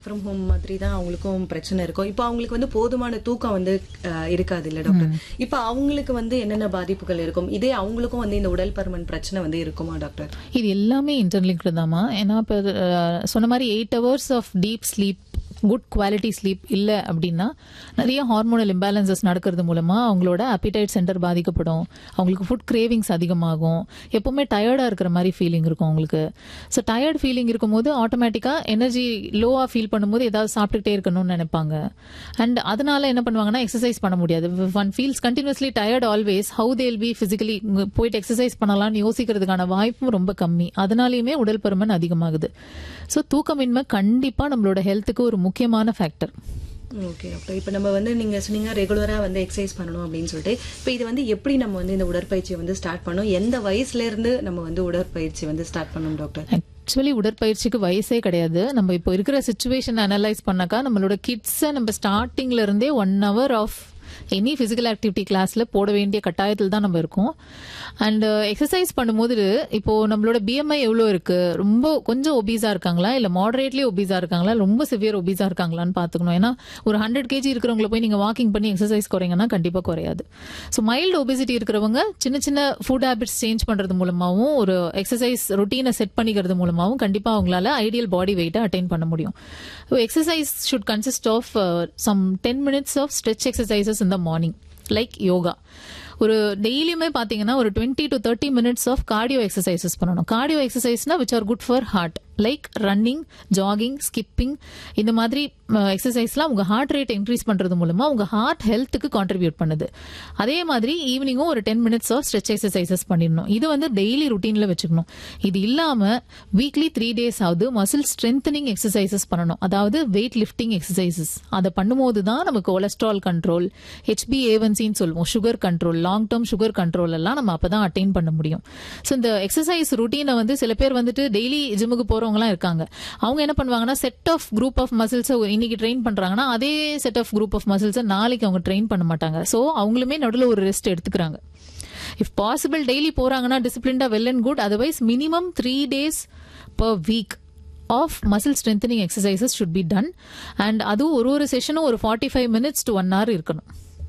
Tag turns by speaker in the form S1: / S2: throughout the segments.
S1: from home மாதிரி தான் அவங்களுக்கும் பிரச்சனை இருக்கும் இப்போ அவங்களுக்கு வந்து போதுமான தூக்கம் வந்து அஹ், இருக்காது இல்ல டாக்டர் இப்போ அவங்களுக்கு வந்து என்னென்ன பாதிப்புகள் இருக்கும் இதே அவங்களுக்கும் வந்து இந்த உடல் பருமன் பிரச்சனை வந்து இருக்குமா டாக்டர்
S2: இது எல்லாமே இன்டர்லிங்க்டு தாம்மா ஏன்னா இப்போ சொன்ன மாதிரி eight hours of deep sleep good quality sleep இல்லை அப்படின்னா நிறைய ஹார்மோனல் இம்பேலன்சஸ் நடக்கிறது மூலமா அவங்களோட அப்பிடைட் சென்டர் பாதிக்கப்படும் அவங்களுக்கு ஃபுட் கிரேவிங்ஸ் அதிகமாகும் எப்பவுமே டயர்டாக இருக்கிற மாதிரி ஃபீலிங் இருக்கும் அவங்களுக்கு ஸோ டயர்ட் ஃபீலிங் இருக்கும்போது ஆட்டோமேட்டிக்காக எனர்ஜி லோவாக ஃபீல் பண்ணும்போது ஏதாவது சாப்பிட்டுக்கிட்டே இருக்கணும்னு நினைப்பாங்க அண்ட் அதனால என்ன பண்ணுவாங்கன்னா எக்ஸசைஸ் பண்ண முடியாது one feels continuously tired always how they'll be physically போயிட்டு எக்ஸசைஸ் பண்ணலாம்னு யோசிக்கிறதுக்கான வாய்ப்பும் ரொம்ப கம்மி அதனாலயுமே உடல் பருமன் அதிகமாகுது ஸோ தூக்கமின்மை கண்டிப்பா நம்மளோட ஹெல்த்துக்கு ஒரு முக்கியமான ஃபேக்டர்
S1: ஓகே டாக்டர் இப்போ நம்ம வந்து நீங்க சொன்னீங்க ரெகுலரா வந்து எக்ஸசைஸ் பண்ணணும் அப்படின்னு சொல்லிட்டு இப்போ இது வந்து எப்படி நம்ம வந்து இந்த உடற்பயிற்சியை வந்து ஸ்டார்ட் பண்ணணும் எந்த வயசுல இருந்து நம்ம வந்து உடற்பயிற்சி வந்து ஸ்டார்ட் பண்ணணும் டாக்டர்
S2: ஆக்சுவலி உடற்பயிற்சிக்கு வயசே கிடையாது நம்ம இப்போ இருக்கிற சுச்சுவேஷன் அனலைஸ் பண்ணாக்கா நம்மளோட கிட்ஸை நம்ம ஸ்டார்டிங்ல இருந்தே one hour of any physical activity கிளாஸ்ல போட வேண்டிய கட்டாயத்தில் தான் நம்ம இருக்கோம் அண்ட் எக்ஸசைஸ் பண்ணும்போது இப்போ நம்மளோட பிஎம்ஐ எவ்வளோ இருக்கு ரொம்ப கொஞ்சம் ஒபீஸா இருக்காங்களா இல்ல மாடரேட்லி ஒபீஸா இருக்காங்களா ரொம்ப சிவியர் ஒபீஸா இருக்காங்களான்னு பாத்துக்கணும் ஏன்னா ஒரு ஹண்ட்ரட் கேஜி இருக்கிறவங்கள போய் நீங்க வாக்கிங் பண்ணி எக்ஸசைஸ் குறைங்கன்னா கண்டிப்பா குறையாது ஸோ மைல்டு ஒபிசிட்டி இருக்கிறவங்க சின்ன சின்ன ஃபுட் ஹேபிட்ஸ் சேஞ்ச் பண்றது மூலமாவும் ஒரு எக்ஸசைஸ் ரொட்டீனை செட் பண்ணிக்கிறது மூலமாவும் கண்டிப்பா அவங்களால ஐடியல் பாடி வெயிட்டை அட்டைன் பண்ண முடியும் exercise should consist of some ten minutes of stretch exercises in the morning like yoga ஒரு டெய்லியுமே பாத்தீங்கன்னா ஒரு twenty to thirty minutes of cardio exercises பண்ணணும் கார்டியோ எக்ஸசைஸ்னா which are good for heart like running jogging skipping இந்த மாதிரி எக்ஸசைஸ்லாம் உங்க heart rate increase பண்றது மூலமா உங்க ஹார்ட் ஹெல்த்துக்கு கான்ட்ரிபியூட் பண்ணுது அதே மாதிரி ஈவினிங்கும் ஒரு ten minutes of stretch exercises பண்ணிடணும் இது வந்து டெய்லி ருட்டீன்ல வச்சுக்கணும் இது இல்லாம வீக்லி த்ரீ டேஸ் ஆகுது மசில் ஸ்ட்ரென்தனிங் எக்ஸசைசஸ் பண்ணணும் அதாவது வெயிட் லிஃப்டிங் எக்ஸசைசஸ் அதை பண்ணும்போது தான் நமக்கு கொலஸ்ட்ரால் கண்ட்ரோல் ஹெச்பி ஏவன்சின்னு சொல்லுவோம் sugar control long term sugar control எல்லாம் நம்ம அப்பதான் அட்டைன் பண்ண முடியும் ஸோ இந்த எக்ஸசைஸ் ருட்டீனை வந்து சில பேர் வந்துட்டு டெய்லி ஜிம்முக்கு போறவங்கலாம் இருக்காங்க அவங்க என்ன பண்ணுவாங்கன்னா செட் ஆஃப் குரூப் ஆஃப் மசில்ஸை இன்னைக்கு ட்ரெயின் பண்றாங்கன்னா அதே செட் ஆஃப் குரூப் ஆஃப் மசில்ஸை நாளைக்கு அவங்க ட்ரெயின் பண்ண மாட்டாங்க ஸோ அவங்களுமே நடுவில் ஒரு ரெஸ்ட் எடுத்துக்கிறாங்க இஃப் பாசிபிள் டெய்லி போறாங்கன்னா டிசிப்ளின்டா well and good otherwise minimum three days per week of muscle strengthening exercises should be done and அதுவும் ஒரு ஒரு செஷனும் ஒரு forty five minutes to one hour இருக்கணும்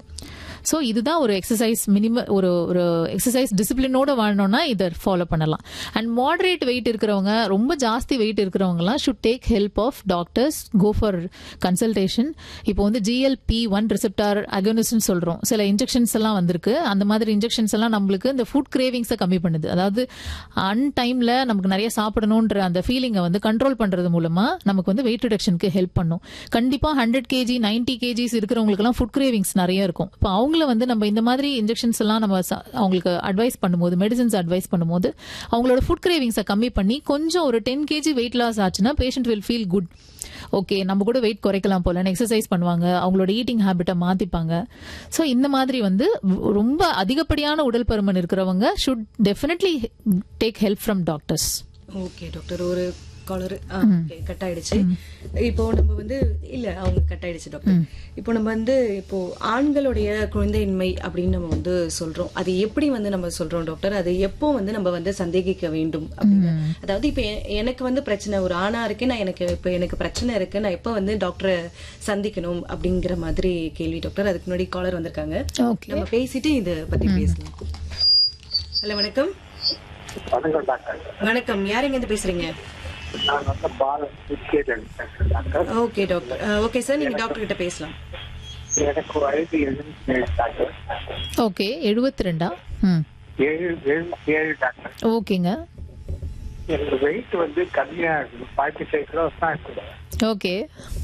S2: ஸோ இதுதான் ஒரு எக்ஸசைஸ் மினிமம் ஒரு ஒரு எக்ஸசைஸ் டிசிப்ளினோட வாழணும்னா இதை ஃபாலோ பண்ணலாம் அண்ட் மாடரேட் வெயிட் இருக்கிறவங்க ரொம்ப ஜாஸ்தி வெயிட் இருக்கிறவங்கலாம் should take help of doctors go for consultation இப்போ வந்து ஜிஎல்பி ஒன் ரிசெப்டார் அகோனிஸ்ட்னு சொல்றோம் சில இன்ஜெக்ஷன்ஸ் எல்லாம் வந்திருக்கு அந்த மாதிரி இன்ஜெக்ஷன்ஸ் எல்லாம் நம்மளுக்கு இந்த ஃபுட் கிரேவிங்ஸை கம்மி பண்ணுது அதாவது அன் டைம்ல நமக்கு நிறைய சாப்பிடணுன்ற அந்த ஃபீலிங்கை வந்து கண்ட்ரோல் பண்றது மூலமா நமக்கு வந்து வெயிட் ரிடக்ஷனுக்கு ஹெல்ப் பண்ணும் கண்டிப்பா ஹண்ட்ரட் கேஜி நைன்டி கேஜிஸ் இருக்கிறவங்களுக்குலாம் ஃபுட் கிரேவிங்ஸ் நிறைய இருக்கும் இப்போ அவங்கள வந்து நம்ம இந்த மாதிரி இன்ஜெக்ஷன்ஸ் எல்லாம் நம்ம ச- அவங்களுக்கு அட்வைஸ் பண்ணும்போது மெடிசன்ஸ் அட்வைஸ் பண்ணும்போது அவங்களோட ஃபுட் கிரேவிங்ஸை கம்மி பண்ணி கொஞ்சம் ஒரு டென் கேஜி வெயிட் லாஸ் ஆச்சுன்னா patient will feel good okay நம்ம கூட வெயிட் குறைக்கலாம் போல எக்ஸசைஸ் பண்ணுவாங்க அவங்களோட ஈட்டிங் ஹேபிட்டை மாத்திப்பாங்க ஸோ இந்த மாதிரி வந்து ரொம்ப அதிகப்படியான உடல் பருமன் இருக்கிறவங்க should definitely take help from doctors
S1: okay doctor ஒரு காலர் கட் ஆயிடுச்சு இப்போ நம்ம வந்து இல்ல அவங்க கட் ஆயிடுச்சு டாக்டர் இப்போ நம்ம வந்து இப்போ ஆண்களுடைய குழந்தையின்மை அப்படின்னு நம்ம வந்து சொல்றோம் அது எப்படி வந்து நம்ம சொல்றோம் டாக்டர் அது எப்போ வந்து நம்ம வந்து சந்தேகிக்க வேண்டும் அப்படின்னு அதாவது இப்ப எ- எனக்கு வந்து பிரச்சனை ஒரு ஆணா இருக்கு நான் எனக்கு இப்ப எனக்கு பிரச்சனை இருக்கு நான் எப்ப வந்து டாக்டரை சந்திக்கணும் அப்படிங்கிற மாதிரி கேள்வி டாக்டர் அதுக்கு முன்னாடி காலர் வந்திருக்காங்க
S2: ஓகே
S1: நம்ம பேசிட்டு இத பத்தி பேசலாம் ஹலோ வணக்கம்
S3: வணக்கம் டாக்டர்
S1: வணக்கம் யார் எங்க இருந்து பேசுறீங்க
S3: நான் வந்து பாலன் விக்கேதன் பேசுறேன் doctor
S1: okay doctor okay sir நீங்க டாக்டர் கிட்ட பேசலாம்
S3: எனக்கு வயது எழுபத்தி ஏழு டாக்டர்
S2: ஓகே எழுபத்தி ரெண்டா ம்
S3: ஏழு எழுபத்தி ஏழு டாக்டர்
S2: ஓகேங்க
S3: எனக்கு வெயிட் வந்து கம்மியா இருக்கு ஃபார்ட்டி ஃபைவ் கிலோஸ் தான் இருக்குது
S2: ஓகே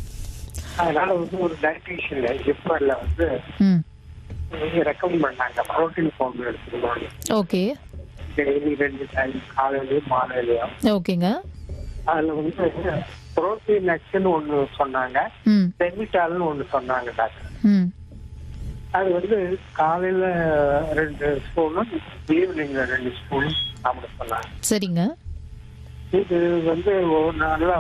S3: அதனால வந்து ஒரு டயட்டிஷியன்ல ஜிப்மர்ல வந்து
S2: ம்
S3: ரெக்கமெண்ட் பண்ணாங்க ப்ரோட்டீன் பவுடர் எடுத்துக்கணும்
S2: ஓகே
S3: டெய்லி ரெண்டு டைம் காலையிலயும் மாலையிலயும்
S2: ஓகேங்க
S3: அதுல வந்து புரோட்டீன் எக்ஸ்னு ஒண்ணு சொன்னாங்க
S2: ம்
S3: செமிட்டால்னு ஒண்ணு சொன்னாங்க டாக்டர்
S2: ம்
S3: அது வந்து காலையில ரெண்டு ஸ்பூனும் ஈவினிங்ல ரெண்டு ஸ்பூனும் சாப்பிட சொன்னாங்க
S2: சரிங்க
S3: இது வந்து ஒரு நாள்ல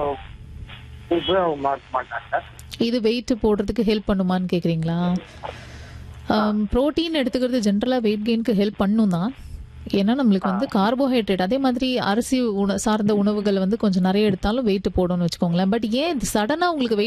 S3: உபயோகமா இருக்க மாட்டாங்க
S2: இது வெயிட் போடுறதுக்கு ஹெல்ப் பண்ணுமான்னு கேக்குறீங்களா ப்ரோட்டீன் எடுத்துக்கிறது ஜென்ரலாக வெயிட் கெயினுக்கு ஹெல்ப் பண்ணும் தான் ஏன்னா நம்மளுக்கு வந்து கார்போஹைட்ரேட் அதே மாதிரி அரிசி உண சார்ந்த உணவுகள் வந்து கொஞ்சம் நிறைய எடுத்தாலும் வெயிட் போடும்னு வச்சுக்கோங்களேன் பட் ஏன் சடனா உங்களுக்கு weight